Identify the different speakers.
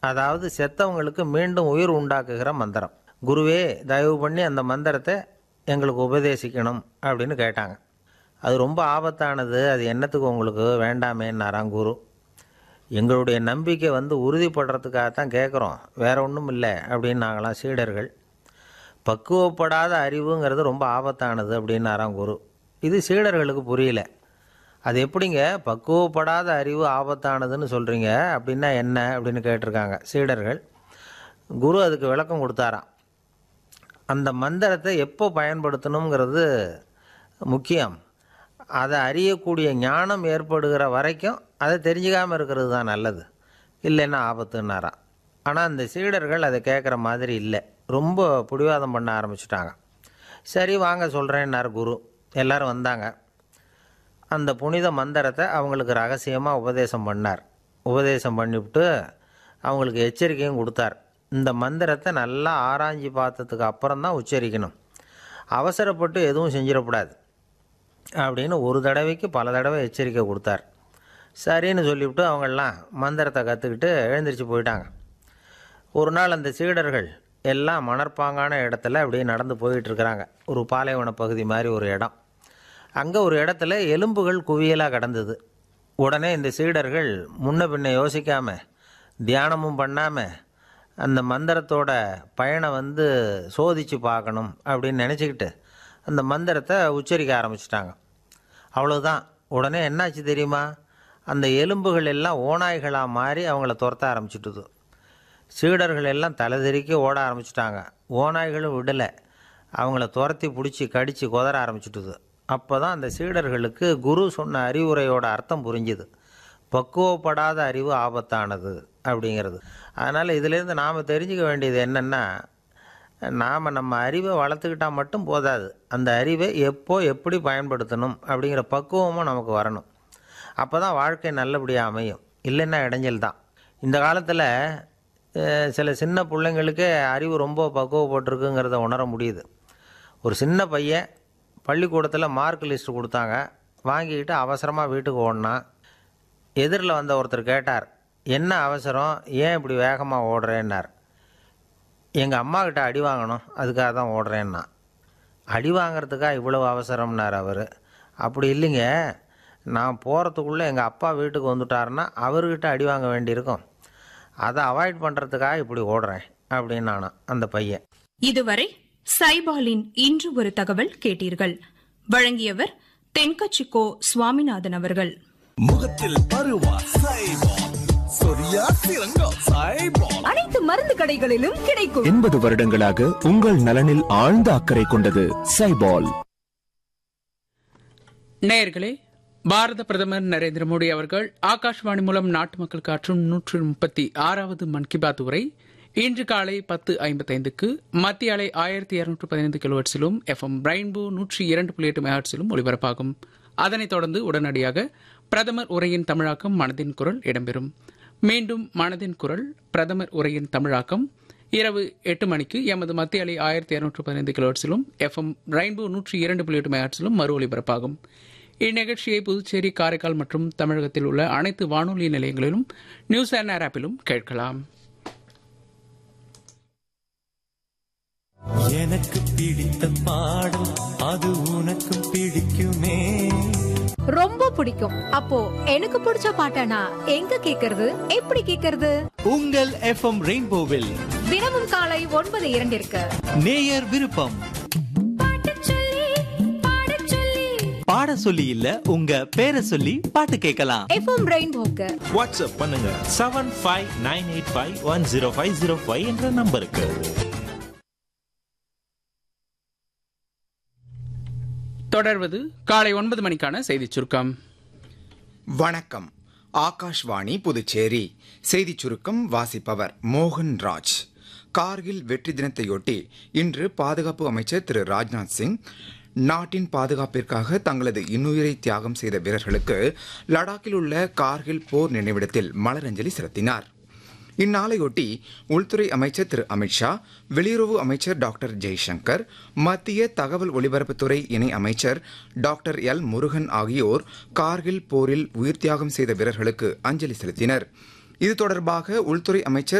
Speaker 1: அதாவது செத்தவங்களுக்கு மீண்டும் உயிர் உண்டாக்குகிற மந்திரம் குருவே தயவு பண்ணி அந்த மந்திரத்தை எங்களுக்கு உபதேசிக்கணும் அப்படின்னு கேட்டாங்க அது ரொம்ப ஆபத்தானது அது என்னத்துக்கு உங்களுக்கு வேண்டாமேன்னாராம் குரு எங்களுடைய நம்பிக்கை வந்து உறுதிப்படுறதுக்காக தான் கேட்குறோம் வேற ஒன்றும் இல்லை அப்படின்னு நாங்களாம் சீடர்கள் பக்குவப்படாத அறிவுங்கிறது ரொம்ப ஆபத்தானது அப்படின்னாராம் குரு இது சீடர்களுக்கு புரியல அது எப்படிங்க பக்குவப்படாத அறிவு ஆபத்தானதுன்னு சொல்கிறீங்க அப்படின்னா என்ன அப்படின்னு கேட்டிருக்காங்க சீடர்கள் குரு அதுக்கு விளக்கம் கொடுத்தாராம் அந்த மந்திரத்தை எப்போ பயன்படுத்தணுங்கிறது முக்கியம் அதை அறியக்கூடிய ஞானம் ஏற்படுகிற வரைக்கும் அதை தெரிஞ்சுக்காமல் இருக்கிறது தான் நல்லது இல்லைன்னா ஆபத்துன்னாராம் ஆனால் அந்த சீடர்கள் அதை கேட்குற மாதிரி இல்லை ரொம்ப பிடிவாதம் பண்ண ஆரம்பிச்சிட்டாங்க சரி வாங்க சொல்கிறேன்னார் குரு எல்லாரும் வந்தாங்க அந்த புனித மந்திரத்தை அவங்களுக்கு ரகசியமாக உபதேசம் பண்ணார் உபதேசம் பண்ணிவிட்டு அவங்களுக்கு எச்சரிக்கையும் கொடுத்தார் இந்த மந்திரத்தை நல்லா ஆராய்ஞ்சு பார்த்ததுக்கு அப்புறம் தான் உச்சரிக்கணும் அவசரப்பட்டு எதுவும் செஞ்சிடக்கூடாது அப்படின்னு ஒரு தடவைக்கு பல தடவை எச்சரிக்கை கொடுத்தார் சரின்னு சொல்லிவிட்டு அவங்கெல்லாம் மந்திரத்தை கற்றுக்கிட்டு எழுந்திரிச்சு போயிட்டாங்க ஒரு நாள் அந்த சீடர்கள் எல்லாம் மணற்பாங்கான இடத்துல அப்படியே நடந்து போயிட்டு இருக்கிறாங்க ஒரு பாலைவன பகுதி மாதிரி ஒரு இடம் அங்கே ஒரு இடத்துல எலும்புகள் குவியலாக கிடந்தது உடனே இந்த சீடர்கள் முன்ன பின்ன யோசிக்காம தியானமும் பண்ணாமல் அந்த மந்திரத்தோட பயனை வந்து சோதித்து பார்க்கணும் அப்படின்னு நினச்சிக்கிட்டு அந்த மந்திரத்தை உச்சரிக்க ஆரம்பிச்சிட்டாங்க அவ்வளவுதான் உடனே என்னாச்சு தெரியுமா அந்த எலும்புகள் எல்லாம் ஓநாய்களாக மாறி அவங்கள துரத்த ஆரம்பிச்சிட்டுது சீடர்கள் எல்லாம் தலைதெறிக்க ஓட ஆரம்பிச்சிட்டாங்க ஓநாய்களும் விடலை அவங்கள துரத்தி பிடிச்சி கடித்து குதற ஆரம்பிச்சிட்டுது அப்போ தான் அந்த சீடர்களுக்கு குரு சொன்ன அறிவுரையோட அர்த்தம் புரிஞ்சுது பக்குவப்படாத அறிவு ஆபத்தானது அப்படிங்கிறது அதனால் இதிலேருந்து நாம் தெரிஞ்சுக்க வேண்டியது என்னென்னா நாம் நம்ம அறிவை வளர்த்துக்கிட்டால் மட்டும் போதாது அந்த அறிவை எப்போ எப்படி பயன்படுத்தணும் அப்படிங்கிற பக்குவமும் நமக்கு வரணும் அப்போ தான் வாழ்க்கை நல்லபடியாக அமையும் இல்லைன்னா இடைஞ்சல் தான் இந்த காலத்தில் அஹ், சில சின்ன பிள்ளைங்களுக்கே அறிவு ரொம்ப பக்குவப்பட்டிருக்குங்கிறத உணர முடியுது ஒரு சின்ன பையன் பள்ளிக்கூடத்தில் மார்க் லிஸ்ட் கொடுத்தாங்க வாங்கிக்கிட்டு அவசரமாக வீட்டுக்கு ஓடினான் எதிரில் வந்த ஒருத்தர் கேட்டார் என்ன அவசரம் ஏன் இப்படி வேகமாக ஓடுறேன்னார் எங்கள் அம்மா கிட்ட அடி வாங்கணும் அதுக்காக தான் ஓடுறேன்னா அடி வாங்குறதுக்கா இவ்வளவு அவசரம்னார் அவர் அப்படி இல்லைங்க நான் போகிறதுக்குள்ளே எங்கள் அப்பா வீட்டுக்கு வந்துட்டாருன்னா அவர்கிட்ட அடி வாங்க வேண்டியிருக்கும் அதை அவாய்ட் பண்ணுறதுக்காக இப்படி ஓடுறேன் அப்படின்னு நானும் அந்த பையன்
Speaker 2: இதுவரை சைபாலின் இன்று ஒரு தகவல் கேட்டீர்கள் வழங்கியவர் தென்கச்சிக்கோ சுவாமிநாதன் அவர்கள்
Speaker 3: முகத்தில் பருவா சைபால் சொரியா சிறங்கம் சைபால்
Speaker 4: அனைத்து மருந்து கடைகளிலும் கிடைக்கும்
Speaker 5: எண்பது வருடங்களாக உங்கள் நலனில் ஆழ்ந்த அக்கறை கொண்டது சைபால்
Speaker 6: நேயர்களே பாரத பிரதமர் நரேந்திர மோடி அவர்கள் ஆகாஷ்வாணி மூலம் நாட்டு மக்களுக்கு ஆற்றும் நூற்று முப்பத்தி ஆறாவது மன் கி பாத் உரை இன்று காலை பத்து ஐம்பத்தைந்துக்கு மத்திய அலை ஆயிரத்தி இருநூற்று பதினைந்து கிலோஹெட்ஸிலும் எஃப்எம் ரெயின்போ நூற்றி இரண்டு புள்ளி எட்டு மெகாட்ஸிலும் ஒலிபரப்பாகும் அதனைத் தொடர்ந்து உடனடியாக பிரதமர் உரையின் தமிழாக்கம் மனதின் குரல் இடம்பெறும் மீண்டும் மனதின் குரல் பிரதமர் உரையின் தமிழாக்கம் இரவு எட்டு மணிக்கு எமது மத்திய அலை ஆயிரத்தி இருநூற்று பதினைந்து கிலோஹெட்ஸிலும் எஃப்எம் ரெயின்போ நூற்றி இரண்டு புள்ளி எட்டு மெகாட்ஸிலும் மறு ஒலிபரப்பாகும் இந்நிகழ்ச்சியை புதுச்சேரி காரைக்கால் மற்றும் தமிழகத்தில் உள்ள அனைத்து வானொலி நிலையங்களிலும் நியூஸ் அண்ட் ஏர் ஆப்பிலும் கேட்கலாம்
Speaker 3: எனக்கு பிடித்த பாடல் அது உனக்கு பிடிக்குமே
Speaker 4: ரொம்ப பிடிக்கும் அப்போ எனக்கு பிடிச்ச பாட்டனா எங்க கேக்குறது எப்படி கேக்குறது
Speaker 7: உங்கள் எஃப்எம் ரெயின்போவில்
Speaker 4: தினமும் காலை ஒன்பது இரண்டிற்கு
Speaker 7: நேயர் விருப்பம் பாட சொல்லி இல்ல உங்க பேரை சொல்லி பாட்டு கேட்கலாம்
Speaker 4: எஃப்எம் ரெயின்போக்கு
Speaker 8: வாட்ஸ்அப் பண்ணுங்க seven five nine eight five one zero five zero five என்ற நம்பருக்கு
Speaker 6: தொடர்வது காலை ஒன்பது மணிக்கான செய்திச் சுருக்கம்
Speaker 9: வணக்கம் ஆகாஷ்வாணி புதுச்சேரி செய்திச் சுருக்கம் வாசிப்பவர் மோகன் ராஜ் கார்கில் வெற்றி தினத்தையொட்டி இன்று பாதுகாப்பு அமைச்சர் திரு ராஜ்நாத் சிங் நாட்டின் பாதுகாப்பிற்காக தங்களது இன்னுயிரை தியாகம் செய்த வீரர்களுக்கு லடாக்கில் உள்ள கார்கில் போர் நினைவிடத்தில் மலரஞ்சலி செலுத்தினார் இந்நாளையொட்டி உள்துறை அமைச்சர் திரு அமித்ஷா வெளியுறவு அமைச்சர் டாக்டர் ஜெய்சங்கர் மத்திய தகவல் ஒலிபரப்புத்துறை இணை அமைச்சர் டாக்டர் எல் முருகன் ஆகியோர் கார்கில் போரில் உயிர் தியாகம் செய்த வீரர்களுக்கு அஞ்சலி செலுத்தினர் இது தொடர்பாக உள்துறை அமைச்சர்